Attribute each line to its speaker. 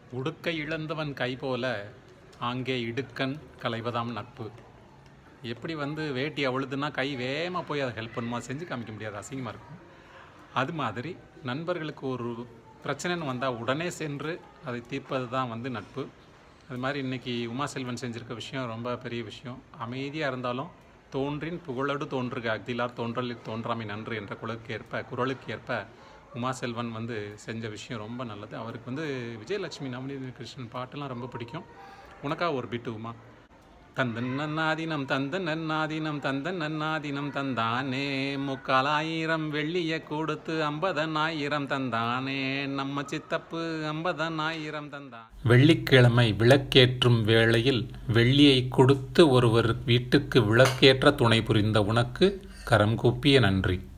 Speaker 1: உடுக்கை இழந்தவன் கை போல ஆங்கே இடுக்கண் களைவதாம் நட்பு எப்படி வந்து வேட்டி அவுழுதுன்னா கை வேகமாக போய் அதை ஹெல்ப் பண்ணுமா செஞ்சு காமிக்க முடியாது அசிங்கமாக இருக்கும் அது மாதிரி நண்பர்களுக்கு ஒரு பிரச்சனைன்னு வந்தால் உடனே சென்று அதை தீர்ப்பது தான் வந்து நட்பு அது மாதிரி இன்றைக்கி உமா செல்வன் செஞ்சுருக்க விஷயம் ரொம்ப பெரிய விஷயம் அமைதியாக இருந்தாலும் தோன்றின் புகழோடு தோன்றுக அக்திலார் தோன்றலில் தோன்றாமை நன்று என்ற குரலுக்கு ஏற்ப குரலுக்கு ஏற்ப உமா செல்வன் வந்து செஞ்ச விஷயம் ரொம்ப நல்லது அவருக்கு வந்து விஜயலட்சுமி நவநீத கிருஷ்ணன் பாட்டெல்லாம் ரொம்ப பிடிக்கும் உனக்கா ஒரு பிட்டு உமா தந்தன் நன்னாதினம் தந்தன் நன்னாதினம் தந்தன் நன்னாதினம் தந்தானே முக்காலாயிரம் வெள்ளிய கொடுத்து ஐம்பதனாயிரம் தந்தானே நம்ம சித்தப்பு ஐம்பதனாயிரம் தந்தான் வெள்ளிக்கிழமை விளக்கேற்றும் வேளையில் வெள்ளியை கொடுத்து ஒருவர் வீட்டுக்கு விளக்கேற்ற துணை புரிந்த உனக்கு கரம் கூப்பிய நன்றி